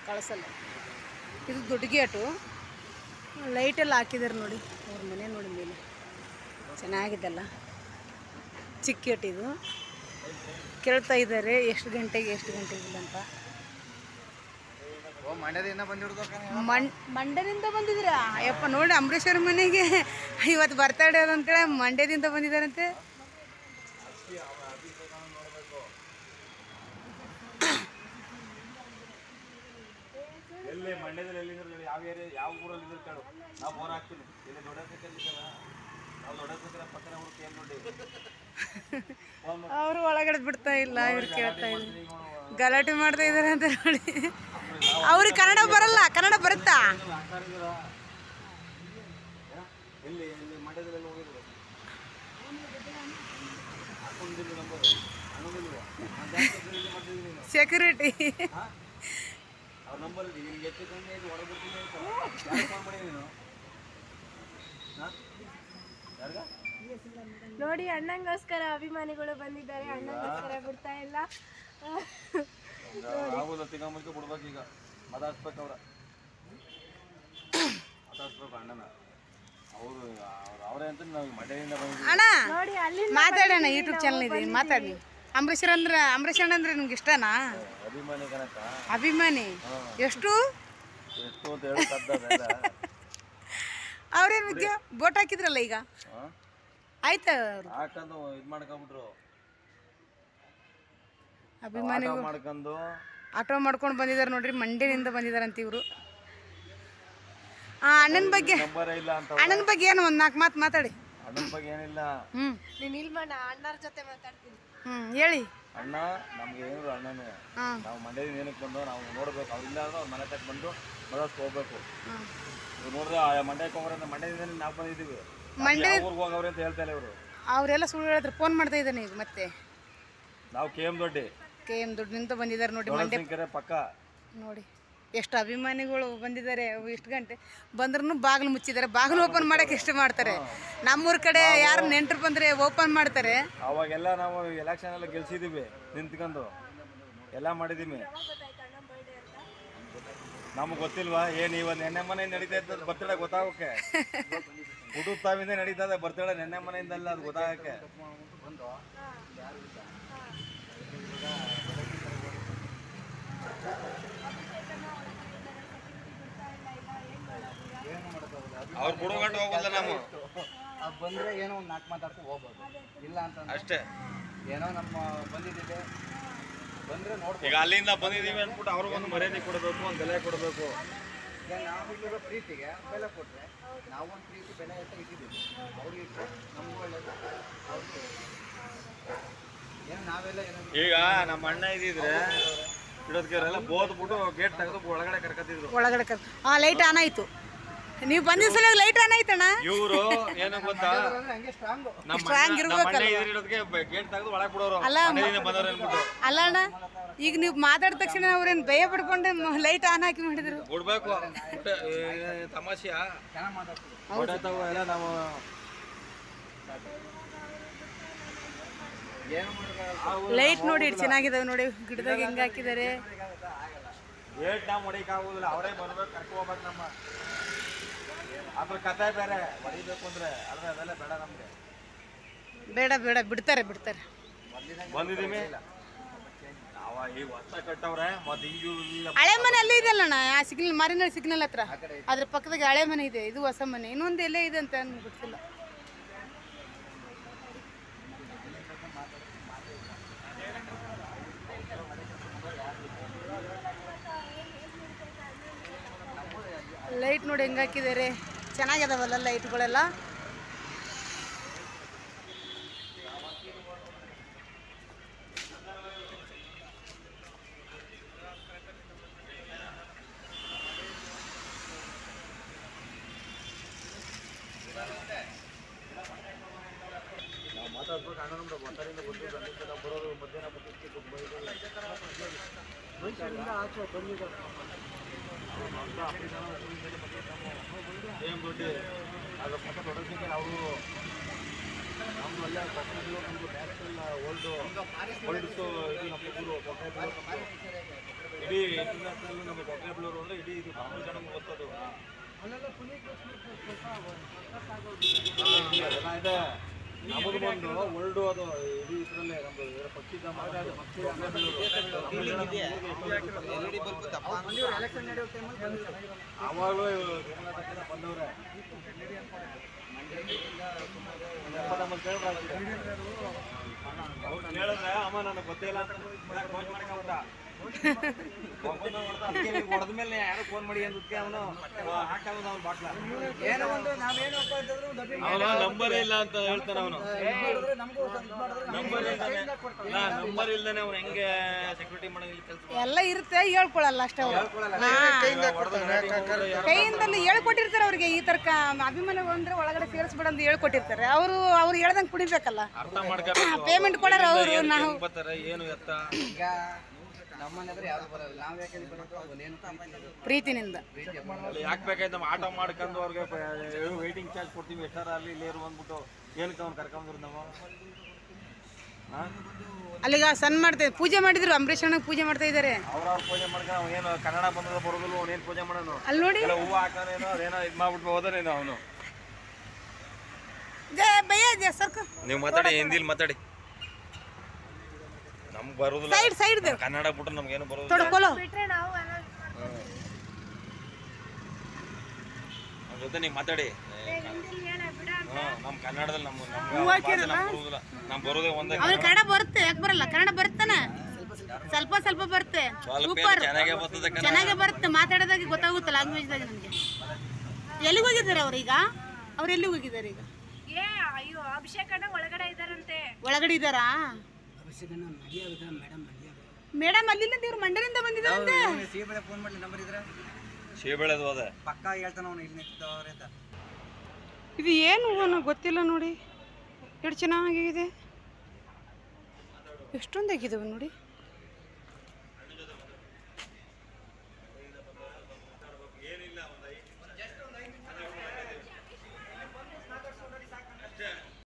ಕಳಿಸಲ್ಲ ಇದು ದೊಡ್ಡ ಗೇಟು ಲೈಟೆಲ್ಲ ಹಾಕಿದ್ದಾರೆ ನೋಡಿ ಅವ್ರ ಮನೆ ನೋಡಿ ಮೇಲೆ ಚೆನ್ನಾಗಿದ್ದಲ್ಲ ಚಿಕ್ಕ ಗೇಟ್ ಇದು ಕೇಳ್ತಾ ಇದ್ದಾರೆ ಎಷ್ಟು ಗಂಟೆಗೆ ಎಷ್ಟು ಗಂಟೆಗೆ ಇಲ್ಲ ಅಂತ ಓ ಮಂಡ್ಯದಿಂದ ಬಂದಿಡ್ದು ಮಣ್ ಮಂಡ್ಯದಿಂದ ಬಂದಿದ್ದೀರಾ ಅಯ್ಯಪ್ಪ ನೋಡಿ ಅಂಬರೀಷ್ ಅವ್ರ ಮನೆಗೆ ಇವತ್ತು ಬರ್ತಡೇ ಅದಂತೇಳಿ ಮಂಡ್ಯದಿಂದ ಬಂದಿದ್ದಾರಂತೆ ಎಲ್ಲಿ ಮಂಡ್ಯದಲ್ಲಿ ಎಲ್ಲಿ ಇದ್ರೆ ಯಾವ ಏರಿಯಾ ಯಾವ ಊರಲ್ಲಿ ಇದ್ರೆ ಕೇಳು ನಾವು ಬೋರ್ ಹಾಕ್ತೀನಿ ಇಲ್ಲಿ ದೊಡ್ಡ ನಾವು ದೊಡ್ಡ ಪಕ್ಕನ ಊರು ಕೇಳಿ ನೋಡಿ ಫೋನ್ ಮಾಡಿ ಅವರು ಒಳಗಡೆ ಬಿಡ್ತಾ ಇಲ್ಲ ಇವ್ರು ಕೇಳ್ತಾ ಇಲ್ಲ ಗಲಾಟೆ ಮಾಡ್ತಾ ಇದ್ದಾರೆ ಅಂತ ನೋಡಿ ಅವ್ರಿಗೆ ಕನ್ನಡ ಬರಲ್ಲ ಕನ್ನಡ ಬರುತ್ತಾ ಹಾಕ್ತಾರಿದ್ದೀರಾ ಎಲ್ಲಿ ಎಲ್ಲಿ ಮಂಡ್ಯದಲ್ಲಿ ಎಲ್ಲಿ ಹೋಗಿದ್ರು ಹಾಕೊಂಡಿದ್ದು ನಂಬರ್ ಅನ್ನೋದಿಲ್ವಾ ನಾನು ಜಾಸ್ತಿ ಇಲ್ಲಿ ಮಾಡ್ತಿದ್ದೀನಿ ನೀನು ಸೆಕ್ಯೂರಿಟಿ ಹಾಂ ಅವ್ರ ನಂಬರ್ ಇದೆ ನಿಮ್ಗೆ ಹೆಚ್ಚು ಕಮ್ಮಿ ಆಯ್ತು ಹೊರಗೆ ಬರ್ತೀನಿ ಅಂತ ಯಾರಿಗೆ ಫೋನ್ ಮಾಡಿ ನೀನು ಹಾಂ ಯಾರಿಗ ನೋಡಿ ಅಣ್ಣಂಗೋಸ್ಕರ ಅಭಿಮಾನಿಗಳು ಬಂದಿದ್ದಾರೆ ಅಣ್ಣಂಗೋಸ್ಕರ ಬಿಡ್ತಾ ಇಲ್ಲ ಆಗುಲ್ಲ ತಿಂಗಂಬರ್ಕೆ ಬಿಡ್ಬೇಕು ಈಗ ಮಾತಾಡ್ಸ್ಬೇಕು ಅವ್ರ ಮಾತಾಡ್ಸ್ಬೇಕು ಅಣ್ಣನ ಅವರು ಅವ್ರು ಅವರೇ ಅಂತ ನಾವು ಮಂಡ್ಯದಿಂದ ಬಂದಿದ್ದೀವಿ ಅಣ್ಣ ನೋಡಿ ಅಲ್ಲಿ ಮಾತಾಡೋಣ ಯೂಟ್ಯೂಬ್ ಚಾನಲ್ ಇದೆ ಮಾತಾಡಿ ಅಂಬರೀಷ್ ಅಂದ್ರೆ ಅಂಬರೀಷ್ ಅಣ್ಣ ಅಂದ್ರೆ ನಿಮ್ಗೆ ಇಷ್ಟನಾ ಅಭಿಮಾನಿ ಕನಕ ಅಭಿಮಾನಿ ಎಷ್ಟು ಎಷ್ಟು ಅಂತ ಹೇಳಿ ಕದ್ದದೆಲ್ಲ ಅವ್ರೇನು ಮುಖ್ಯ ಬೋಟ್ ಹಾಕಿದ್ರಲ್ಲ ಈಗ ಹಾಂ ಆಯ್ತಾ ಅವ್ರು ಹಾಕೊಂಡು ಇದು ಮಾಡ್ಕೊಂಬಿಟ್ರು ಅಭಿಮಾನಿ ಆಟ ಮಾಡ್ಕೊಂಡು ಆಟೋ ಮಾಡ್ಕೊಂಡು ಬಂದಿದ್ದಾರೆ ನೋಡ್ರಿ ಮಂಡ್ಯದಿಂದ ಬಂದಿದ್ದಾರಂತ ಇವರು ಆ ಅಣ್ಣನ ಬಗ್ಗೆ ನಂಬರೇ ಇಲ್ಲ ಅಂತ ಅಣ್ಣನ ಬಗ್ಗೆ ಏನು ಒಂದು ನಾಲ್ಕು ಮಾತು ಮಾತಾಡಿ ಅಣ್ಣನ ಬಗ್ಗೆ ಏನಿಲ್ಲ ಹ್ಞೂ ನೀನು ಇಲ್ಮಣ್ಣ ಅಣ್ಣರ ಜೊತೆ ಮಾತಾಡ್ತೀನಿ ಹ್ಞೂ ಹೇಳಿ ಅಣ್ಣ ನಮ್ಗೆ ಏನಿದ್ರು ಅಣ್ಣನೇ ಹಾಂ ನಾವು ಮಂಡ್ಯದಿಂದ ಏನಕ್ಕೆ ಬಂದು ನಾವು ನೋಡ್ಬೇಕು ಅವ್ರಿಂದ ಅಂದ್ರೆ ಅವ್ರ ಮನೆ ತಕ್ಕ ಬಂದು ಮೊದಲು ಹೋಗ್ಬೇಕು ಹಾಂ ಇವ್ರು ನೋಡಿದ್ರೆ ಆ ಮಂಡ್ಯಕ್ಕೆ ಹೋಗೋರೆ ಮಂಡ್ಯದಿಂದ ನಾವು ಬಂದಿದ್ದೀವಿ ಮಂಡ್ಯ ಯಾವ ಊರಿಗೆ ಹೋಗವ್ರೆ ಅಂತ ಹೇಳ್ತಾ ಇಲ್ಲ ಇವರು ಅವರೆಲ್ಲ ಸುಳ್ಳು ಹೇಳಿದ್ರೆ ಫೋನ್ ಮಾಡ್ತಾ ಇದ್ದಾನೆ ಈಗ ಮತ್ತೆ ನಾವು K M Doddi K M ದುಡ್ಡಿನಿಂದ ಬಂದಿದ್ದಾರೆ ನೋಡಿ ಮಂಡ್ಯ ದೊಡ್ಡ ಪಕ್ಕ ನೋಡಿ ಎಷ್ಟು ಅಭಿಮಾನಿಗಳು ಬಂದಿದ್ದಾರೆ ಅವು ಎಷ್ಟು ಗಂಟೆ ಬಂದ್ರೂ ಬಾಗಿಲು ಮುಚ್ಚಿದ್ದಾರೆ ಬಾಗಿಲು ಓಪನ್ ಮಾಡೋಕೆ ಎಷ್ಟು ಮಾಡ್ತಾರೆ ನಮ್ಮೂರ ಕಡೆ ಯಾರು ನೆಂಟರು ಬಂದರೆ ಓಪನ್ ಮಾಡ್ತಾರೆ ಅವಾಗೆಲ್ಲ ನಾವು ಎಲೆಕ್ಷನ್ ಎಲ್ಲ ಗೆಲ್ಸಿದೀವಿ ನಿಂತ್ಕೊಂಡು ಎಲ್ಲ ಮಾಡಿದೀವಿ ನಮ್ಗೆ ಗೊತ್ತಿಲ್ವಾ ಏನು ಇವತ್ತು ನೆನ್ನೆ ಮನೆ ನಡೀತಾ ಇದ್ದದ್ದು ಬರ್ತಡೇ ಗೊತ್ತಾಗೋಕೆ ಹುಡುಗ ತಾವಿಂದ ನಡೀತಾ ಇದೆ ಬರ್ತಡೇ ನೆನ್ನೆ ಮನೆಯಿಂದಲ್ಲ ಅದು ಗೊತ್ತಾಗಕ್ಕೆ ಅವ್ರು ಬಿಡುಗಂಟು ಹೋಗೋಲ್ಲ ನಾವು ಅದು ಬಂದರೆ ಏನೋ ಒಂದು ನಾಲ್ಕು ಮಾತಾಡ್ಕೊಂಡು ಹೋಗ್ಬೋದು ಇಲ್ಲ ಅಂತ ಅಷ್ಟೇ ಏನೋ ನಮ್ಮ ಬಂದಿದ್ದೀವಿ ಬಂದರೆ ನೋಡ್ಬೋದು ಈಗ ಅಲ್ಲಿಂದ ಬಂದಿದೀವಿ ಅಂದ್ಬಿಟ್ಟು ಅವ್ರಿಗೊಂದು ಮರ್ಯಾದೆ ಕೊಡಬೇಕು ಒಂದು ಬೆಲೆ ಕೊಡಬೇಕು ಈಗ ನಾವಿಲ್ಲಿರೋ ಪ್ರೀತಿಗೆ ಬೆಲೆ ಕೊಟ್ಟರೆ ನಾವೊಂದು ಪ್ರೀತಿ ಬೆಲೆ ಅಂತ ಇಟ್ಟಿದ್ದೀವಿ ಅವ್ರಿಗೆ ಇಟ್ಟರೆ ನಮಗೂ ಒಳ್ಳೇದು ಅವ್ರಿಗೆ ಏನು ನಾವೆಲ್ಲ ಏನೋ ಈಗ ನಮ್ಮ ಅಣ್ಣ ಇದ್ದಿದ್ರೆ ಇಡೋದಕ್ಕೆ ಅವರೆಲ್ಲ ಬೋದ್ಬಿಟ್ಟು ಗೇಟ್ ತೆಗೆದು ಒಳಗಡೆ ಕರ್ಕತ್ತಿದ್ರು ಒಳಗಡೆ ಕರ್ ಹಾಂ ಲೈಟ್ ಆನ್ ಆಯಿತು ನೀವು ಬಂದಿದ್ದ ಸಲ ಲೈಟ್ ಆನ್ ಆಯ್ತಣ್ಣ ಇವರು ಏನು ಗೊತ್ತಾ ಹಂಗೆ ಸ್ಟ್ರಾಂಗು ನಮ್ಮ Strong ಅಣ್ಣ- ನಮ್ಮ ಅಣ್ಣ ಇರ್ಬೇಕಲ್ವಾ? ಇದ್ದಿರೋದಕ್ಕೆ ಗೇಟ್ ತೆಗೆದು ಒಳಗೆ ಬಿಡೋರು ಅಲ್ಲ, ಮನೆಯಿಂದ ಬಂದವ್ರು ಅಂದ್ಬಿಟ್ಟು ಅಲ್ಲ ಅಣ್ಣ ಈಗ ನೀವು ಮಾತಾಡಿದ ತಕ್ಷಣ ಅವ್ರೇನು ಭಯ ಪಡ್ಕೊಂಡು ಲೈಟ್ ಆನ್ ಹಾಕಿ ಮಾಡಿದ್ರು ಬಿಡ್ಬೇಕು ಬಿಟ್ಟೆ, ಏ, ತಮಾಷೆಯಾ ಚೆನ್ನಾಗಿ ಮಾತಾಡ್ತೀವಿ ಹೊಡೆತವು ಎಲ್ಲ ನಾವು ಏನು ಮಾಡೋದು ಲೈಟ್ ನೋಡಿ ಎಷ್ಟು ಚೆನ್ನಾಗಿದಾವೆ ನೋಡಿ ಗಿಡದಾಗ ಹೆಂಗೆ ಹಾಕಿದ್ದಾರೆ ಗೇಟ್ ನಾವು ಹೊಡಿಕ್ ಆಗೋದಿಲ್ಲ ಅವರೇ ಬರ್ಬೇಕು ಕರ್ಕೊ ಹೋಗ್ಬೇಕು ನಮ್ಮ ಅದ್ರ ಕತೆ ಬೇರೆ ಹೊಡಿಬೇಕು ಅಂದ್ರೆ ಆದ್ರೆ ಅದೆಲ್ಲ ಬೇಡ ನಮ್ಗೆ ಬೇಡ ಬೇಡ ಬಿಡ್ತಾರೆ ಬಿಡ್ತಾರೆ ಬಂದಿದೀವಿ ನಾವ ಈಗ ಹೊಸ ಕಟ್ಟವ್ರೆ ಮತ್ತೆ ಹಿಂಗ್ ಇಲ್ಲ ಹಳೆ ಮನೆ ಅಲ್ಲೇ ಇದೆ ಅಲ್ಲಣ್ಣ ಆ ಸಿಗ್ನಲ್ ಮಾರಿನಳ್ಳಿ ಸಿಗ್ನಲ್ ಹತ್ರ ಅದ್ರ ಪಕ್ಕದಾಗ ಹಳೆ ಮನೆ ಇದೆ ಇದು ಹೊಸ ಮನೆ ಇನ್ನೊಂದು ಎಲ್ಲೇ ಇದೆ ಅಂತ ನನ್ಗೆ ಗೊತ್ತಿಲ್ಲ ಲೈಟ್ ನೋಡಿ ಹೆಂಗೆ ಹಾಕಿದ್ದಾರೆ ಚೆನ್ನಾಗಿದಾವಲ್ಲ ಲೈಟ್ಗಳೆಲ್ಲ ನಾವು ಮಾತಾಡ್ಬೇಕು ಅಣ್ಣ ನಮ್ದು ಒತ್ತರಿಂದ ಬಂದಿದ್ದು ಅಲ್ಲಿಂದ ನಾವು ಬರೋದು ಮಧ್ಯಾಹ್ನ ಬರ್ತಿತ್ತು ಏನ್ ದುಡ್ಡು ಅದು ಪಕ್ಕ ದೊಡ್ಡ ಸಿಕ್ಕಲ್ಲ ಅವರು ನಮ್ದು ಅಲ್ಲೇ ಕೊಪ್ಪಳದಲ್ಲಿ ನಮ್ದು ನ್ಯಾಷನಲ್ ಓಲ್ಡ್ ಓಲ್ಡ್ ಇದು ನಮ್ಮ ಊರು ಕೊಪ್ಪಳದಲ್ಲಿ ಇಡೀ ಇಂಟರ್ನ್ಯಾಷನಲ್ ನಮ್ಮ ಕೊಕ್ಕರೆಬಳ್ಳೂರು ಅಂದ್ರೆ ಇಡೀ ಇದು ಭಾಳ ಜನ ಗೊತ್ತದು ಅದೆಲ್ಲ ಇದೆ ನಮ್ಮದು ಬಂದು ವರ್ಲ್ಡ್ ಅದು ಇಡೀ ಇದರಲ್ಲೇ ನಮ್ದು ಇದರ ಪಕ್ಷಿಧಾಮ ಎಲೆಕ್ಷನ್ ನಡೆಯೋ ಟೈಮಲ್ಲಿ ಬಂದಿದ್ದಾರೆ ಆವಾಗಲೂ ಕರ್ನಾಟಕದಿಂದ ಬಂದವ್ರೆ ಎಪ್ಪತ್ತೊಂಬತ್ತು ಕೇಳಿದ್ರೆ ಆಗ್ತಿದೆ. ಅವ್ರು ಕೇಳಿದ್ರೆ ಅಮ್ಮ ನನಗೆ ಗೊತ್ತಿಲ್ಲ ಅಂತ ಫೋನ್ ಮಾಡ್ಕೊಂಬಿಟ್ಟ ಹೊಡೆದ ಮೇಲೆ ಯಾರು ಫೋನ್ ಮಾಡಿ ಅಂದಕ್ಕೆ ಅವನು ಹಾಕವನು ಅವ್ನು ಬಾಟ್ಲ ಏನೋ ಒಂದು ನಾವೇನಪ್ಪ ಅಂತಂದ್ರೆ ಒಂದು ಅಭಿಮಾನ ಅವನ ನಂಬರ್ ಇಲ್ಲ ಅಂತ ಹೇಳ್ತಾನೆ ಅವನು ಇದ್ ಮಾಡಿದ್ರೆ ನಮಗೂ ಸ್ವಲ್ಪ ಇದ್ ಮಾಡಿದ್ರೆ ನಂಬರ್ ಇಲ್ದಾನೆ ನಂಬರ್ ಇಲ್ದಾನೆ ಅವ್ನು ಹೆಂಗೆ ಸೆಕ್ಯೂರಿಟಿ ಮಾಡೋದು ಕೆಲಸ ಎಲ್ಲ ಇರುತ್ತೆ ಹೇಳ್ಕೊಳಲ್ಲ ಅಷ್ಟೇ ಅವ್ರು ಕೈಯಿಂದಲೇ ಹೇಳ್ಕೊಟ್ಟಿರ್ತಾರೆ ಅವ್ರಿಗೆ ಈ ತರ ಅಭಿಮಾನ ಅಂದ್ರೆ ಒಳಗಡೆ ಸೇರಿಸ್ಬೇಡ ಅಂತ ಹೇಳ್ಕೊಟ್ಟಿರ್ತಾರೆ ಅವರು ಅವ್ರು ಹೇಳ್ದಂಗೆ ಕುಡಿಬೇಕಲ್ಲ ಅರ್ಥ ಮಾಡ್ಕೋಬೇಕು ಪೇಮೆಂಟ್ ಕೊಡೋರು ಅವರು ಹೆಂಗ್ ನಾವು ಬರ್ತಾರೆ ಏನು ಎತ್ತ ಈಗ ನಮ್ಮನೆದ್ರೆ ಯಾರು ಬರಲ್ಲ ನಾವ್ ಯಾಕೆ ಬರೋದು ಅವನೇನು ಪ್ರೀತಿನಿಂದ ಅಲ್ಲಿ ಯಾಕೆ ಬೇಕಾಯ್ತು ನಮ್ಮ ಆಟೋ ಮಾಡ್ಕೊಂಡು ಅವ್ರಿಗೆ ವೆಯ್ಟಿಂಗ್ ಚಾರ್ಜ್ ಕೊಡ್ತೀವಿ ಎಷ್ಟಾರ ಅಲ್ಲಿ ಇಲ್ಲಿ ಇರು ಅಂದ್ಬಿಟ್ಟು ಏನಕ್ಕೆ ಅವ್ನು ಕರ್ಕೊಂಡ್ರು ನಾವು ಹಾಂ ಅಲ್ಲಿಗ ಸಣ್ಣ ಮಾಡ್ತಾ ಪೂಜೆ ಮಾಡಿದ್ರು ಅಂಬರೀಷ್ ಅಣ್ಣಗೆ ಪೂಜೆ ಮಾಡ್ತಾ ಇದ್ದಾರೆ ಅವ್ರವ್ರ ಪೂಜೆ ಮಾಡ್ಕೊಂಡು ಅವ್ನು ಏನು ಕನ್ನಡ ಬಂದದ ಬರೋದಿಲ್ಲ ಅವ್ನು ಏನು ಪೂಜೆ ಮಾಡೋನು ಅಲ್ಲಿ ನೋಡಿ ಎಲ್ಲ ಹೂವು ಹಾಕೋನೇನೋ ಅದೇನೋ ಇದು ಮಾಡ್ಬಿಟ್ಟು ಹೋದನೇನೋ ಅವನು ಜಯ ಭಯ್ಯ ಜಯ ಸರ್ಕು ನೀವು ಮಾತಾಡಿ ಹಿಂದಿಲಿ ಮಾತಾಡಿ ನಮ್ಗೆ ಬರೋದಿಲ್ಲ ಸೈಡ್ ಸೈಡ್ ಕನ್ನಡ ಬಿಟ್ರೆ ನಮ್ಗೇನು ಬರೋದಿಲ್ಲ ತೊಡ್ಕೊಳ್ಳೋ ಬಿಟ್ರೆ ನಾವು ಅನೌನ್ಸ್ ಮಾಡ್ಕೊತೀವಿ ನಮ್ಮ ಜೊತೆ ನೀವು ಮಾತಾಡಿ ಹಿಂದಿಲ್ ಹೇಳ ಬಿಡ ಹಾಂ ನಮ್ಮ ಕನ್ನಡದಲ್ಲಿ ನಮ್ಮ ನಮ್ಗೆ ಭಾಷೆ ನಮ್ಗೆ ಬರೋದಿಲ್ಲ ನಮ್ಗೆ ಬರೋದೇ ಒಂದೇ ಅವ್ರಿಗೆ ಕನ್ನಡ ಬರುತ್ತೆ ಯಾಕೆ ಬರಲ್ಲ ಕನ್ನಡ ಬರ್ತಾನೆ ಸ್ವಲ್ಪ ಸ್ವಲ್ಪ ಬರುತ್ತೆ ಸ್ವಲ್ಪ ಸೂಪರ್ ಚೆನ್ನಾಗೇ ಬರ್ತದೆ ಕನ್ನಡ ಚೆನ್ನಾಗೇ ಬರುತ್ತೆ ಮಾತಾಡೋದಾಗೆ ಗೊತ್ತಾಗುತ್ತೆ ಲ್ಯಾಂಗ್ವೇಜ್ದಾಗ ನನಗೆ ಎಲ್ಲಿಗೆ ಹೋಗಿದ್ದಾರೆ ಅವ್ರೀಗ ಅವ್ರು ಎಲ್ಲಿಗೆ ಹೋಗಿದ್ದಾರೆ ಈಗ ಏ ಅಯ್ಯೋ ಅಭಿಷೇಕ್ ಅಣ್ಣ ಒಳಗಡೆ ಇದಾರಂತೆ ಒಳಗಡೆ ಇದ್ದಾರಾ ಮೇಡಮ್ ಅಲ್ಲಿಂದ ಇವ್ರು ಮಂಡ್ಯದಿಂದ ಬಂದಿದ್ದಾರಂತೆ ಸಿಎ ಫೋನ್ ಮಾಡ್ಲಿ ನಂಬರ್ ಇದ್ರೆ ಶಿವಬೆಳೆದು ಹೋದ ಪಕ್ಕ ಹೇಳ್ತಾನ ಅವನು ಇಲ್ಲಿ ನಿಂತಿದ್ದವ್ರೆ ಅಂತ ಇದು ಏನು ಹೂವು ಗೊತ್ತಿಲ್ಲ ನೋಡಿ ಎಷ್ಟು ಚೆನ್ನಾಗಿದೆ ಎಷ್ಟೊಂದು ಆಗಿದಾವೆ ನೋಡಿ